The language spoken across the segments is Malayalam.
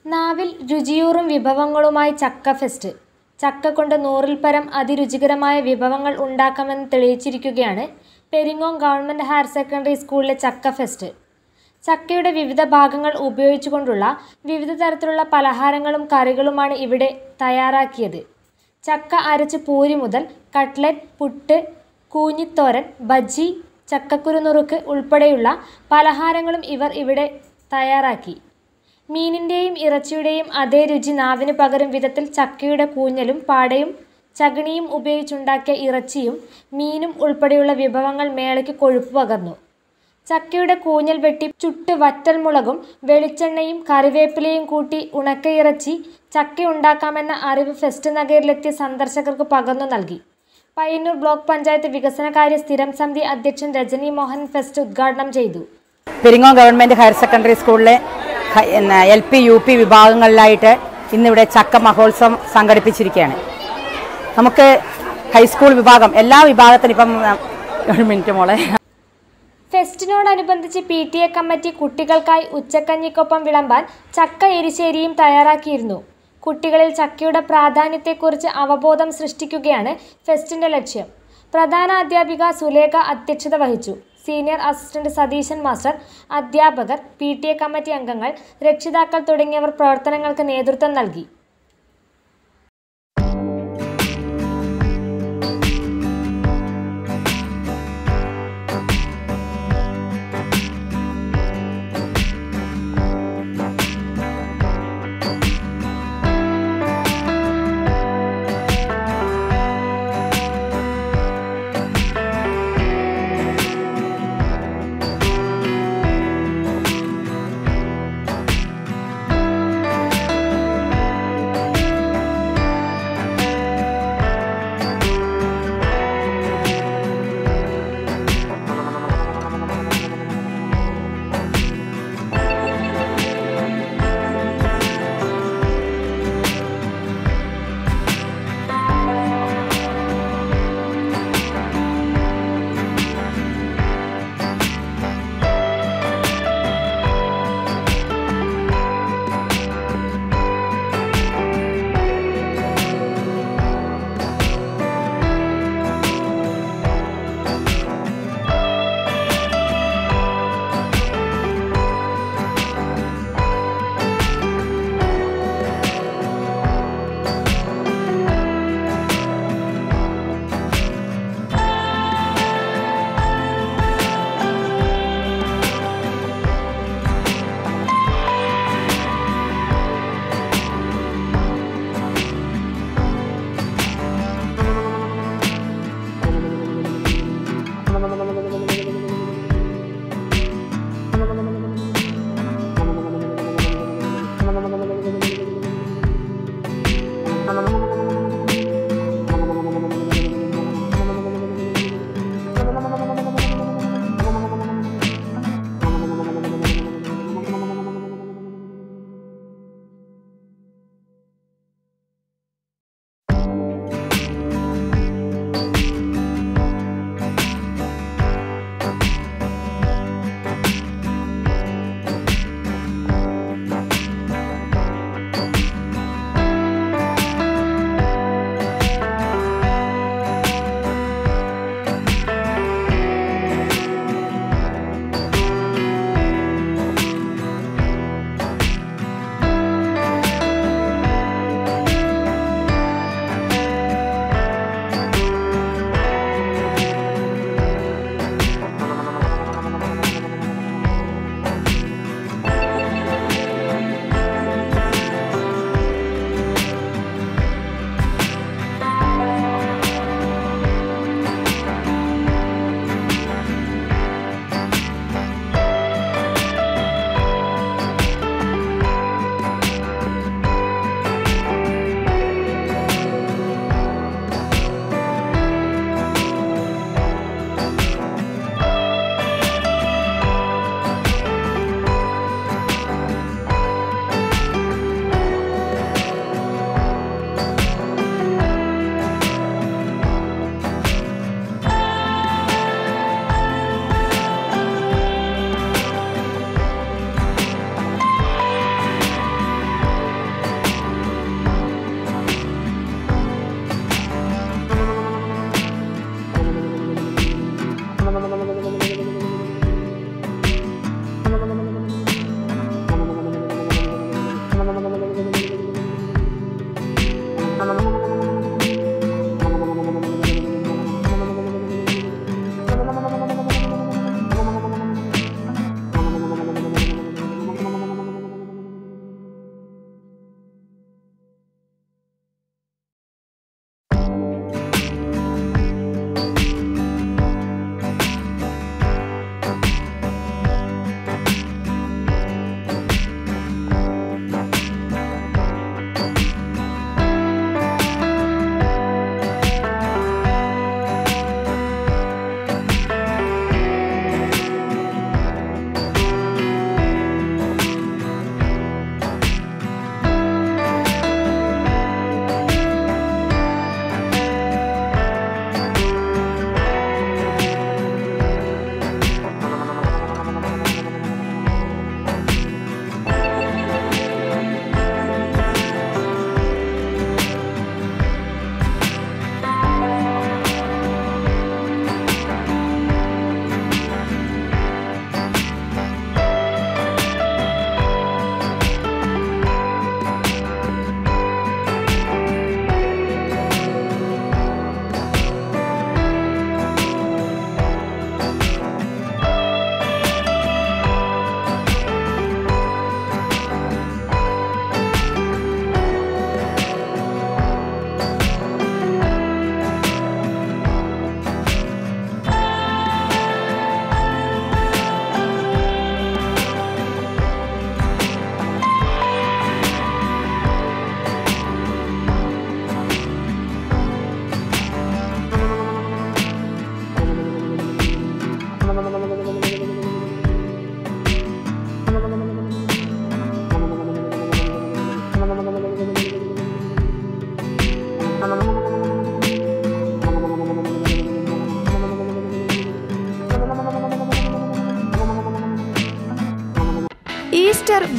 നാവിൽ രുചിയൂറും വിഭവങ്ങളുമായി ചക്ക ഫെസ്റ്റ് ചക്ക കൊണ്ട് നൂറിൽ പരം അതിരുചികരമായ വിഭവങ്ങൾ ഉണ്ടാക്കാമെന്ന് തെളിയിച്ചിരിക്കുകയാണ് പെരിങ്ങോം ഗവൺമെൻറ് ഹയർ സെക്കൻഡറി സ്കൂളിലെ ചക്ക ഫെസ്റ്റ് ചക്കയുടെ വിവിധ ഭാഗങ്ങൾ ഉപയോഗിച്ചുകൊണ്ടുള്ള വിവിധ തരത്തിലുള്ള പലഹാരങ്ങളും കറികളുമാണ് ഇവിടെ തയ്യാറാക്കിയത് ചക്ക അരച്ച് പൂരി മുതൽ കട്ട്ലറ്റ് പുട്ട് കൂഞ്ഞിത്തോരൻ ബജ്ജി ചക്കക്കുരു നുറുക്ക് ഉൾപ്പെടെയുള്ള പലഹാരങ്ങളും ഇവർ ഇവിടെ തയ്യാറാക്കി മീനിൻ്റെയും ഇറച്ചിയുടെയും അതേ രുചി നാവിന് പകരും വിധത്തിൽ ചക്കയുടെ കൂഞ്ഞലും പാടയും ചകിണിയും ഉപയോഗിച്ചുണ്ടാക്കിയ ഇറച്ചിയും മീനും ഉൾപ്പെടെയുള്ള വിഭവങ്ങൾ മേളയ്ക്ക് കൊഴുപ്പ് പകർന്നു ചക്കയുടെ കൂഞ്ഞൽ വെട്ടി ചുട്ട് വറ്റൽമുളകും വെളിച്ചെണ്ണയും കറിവേപ്പിലയും കൂട്ടി ഉണക്കയിറച്ചി ചക്ക ഉണ്ടാക്കാമെന്ന അറിവ് ഫെസ്റ്റ് നഗരിലെത്തിയ സന്ദർശകർക്ക് പകർന്നു നൽകി പയ്യന്നൂർ ബ്ലോക്ക് പഞ്ചായത്ത് വികസനകാര്യ സ്ഥിരം സമിതി അധ്യക്ഷൻ രജനി മോഹൻ ഫെസ്റ്റ് ഉദ്ഘാടനം ചെയ്തു പെരിങ്ങോം ഗവൺമെൻറ് ഹയർ സെക്കൻഡറി സ്കൂളിലെ എൽ പി യു പി വിഭാഗങ്ങളിലായിട്ട് ഇന്നിവിടെ ചക്ക മഹോത്സവം സംഘടിപ്പിച്ചിരിക്കുകയാണ് നമുക്ക് ഹൈസ്കൂൾ വിഭാഗം എല്ലാ വിഭാഗത്തിനും ഇപ്പം ഒരു മിനിറ്റ് മോളെ ഫെസ്റ്റിനോടനുബന്ധിച്ച് പി ടി എ കമ്മിറ്റി കുട്ടികൾക്കായി ഉച്ചക്കഞ്ഞിക്കൊപ്പം വിളമ്പാൻ ചക്ക എരിശ്ശേരിയും തയ്യാറാക്കിയിരുന്നു കുട്ടികളിൽ ചക്കയുടെ പ്രാധാന്യത്തെക്കുറിച്ച് അവബോധം സൃഷ്ടിക്കുകയാണ് ഫെസ്റ്റിന്റെ ലക്ഷ്യം പ്രധാന അധ്യാപിക സുലേഖ അധ്യക്ഷത വഹിച്ചു സീനിയർ അസിസ്റ്റന്റ് സതീശൻ മാസ്റ്റർ അധ്യാപകർ പി ടി എ കമ്മിറ്റി അംഗങ്ങൾ രക്ഷിതാക്കൾ തുടങ്ങിയവർ പ്രവർത്തനങ്ങൾക്ക് നേതൃത്വം നൽകി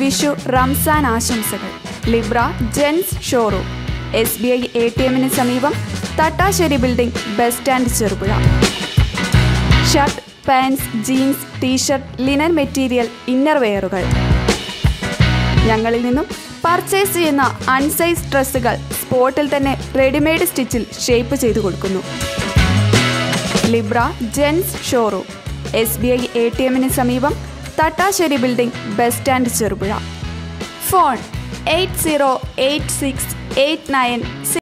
വിഷു റംസാൻ ആശംസകൾ Libra gents showroom S B I A T എമ്മിന് സമീപം Thattassery building bus stand Cherupuzha shirt pants jeans T shirt linen material inner വെയറുകൾ ഞങ്ങളിൽ നിന്നും പർച്ചേസ് ചെയ്യുന്ന അൺസൈസ് ഡ്രസ്സുകൾ സ്പോട്ടിൽ തന്നെ റെഡിമെയ്ഡ് സ്റ്റിച്ചിൽ ഷേപ്പ് ചെയ്തു കൊടുക്കുന്നു Libra gents showroom S B I A T എമ്മിന് സമീപം Thattassery building bus stand Cherupuzha phone eight zero eight six eight nine